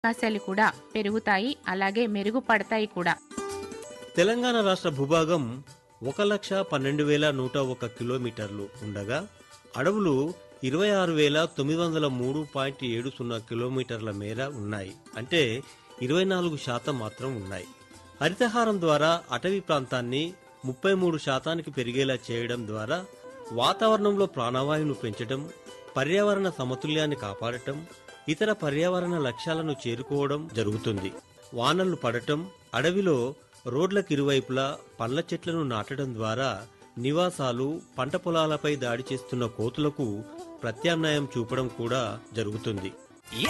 అవకాశాలు కూడా పెరుగుతాయి అలాగే మెరుగుపడతాయి కూడా తెలంగాణ రాష్ట్ర భూభాగం ఒక లక్ష పన్నెండు వేల నూట ఒక కిలోమీటర్లు ఉండగా అడవులు ఇరవై ఆరు వేల తొమ్మిది వందల మూడు పాయింట్ ఏడు సున్నా కిలోమీటర్ల మేర ఉన్నాయి అంటే ఇరవై నాలుగు శాతం మాత్రం ఉన్నాయి హరితహారం ద్వారా అటవీ ప్రాంతాన్ని ముప్పై మూడు శాతానికి పెరిగేలా చేయడం ద్వారా వాతావరణంలో ప్రాణవాయువును పెంచడం పర్యావరణ సమతుల్యాన్ని కాపాడటం ఇతర పర్యావరణ లక్ష్యాలను చేరుకోవడం జరుగుతుంది వానలు పడటం అడవిలో రోడ్లకు ఇరువైపులా పండ్ల చెట్లను నాటడం ద్వారా నివాసాలు పంట పొలాలపై దాడి చేస్తున్న కోతులకు ప్రత్యామ్నాయం చూపడం కూడా జరుగుతుంది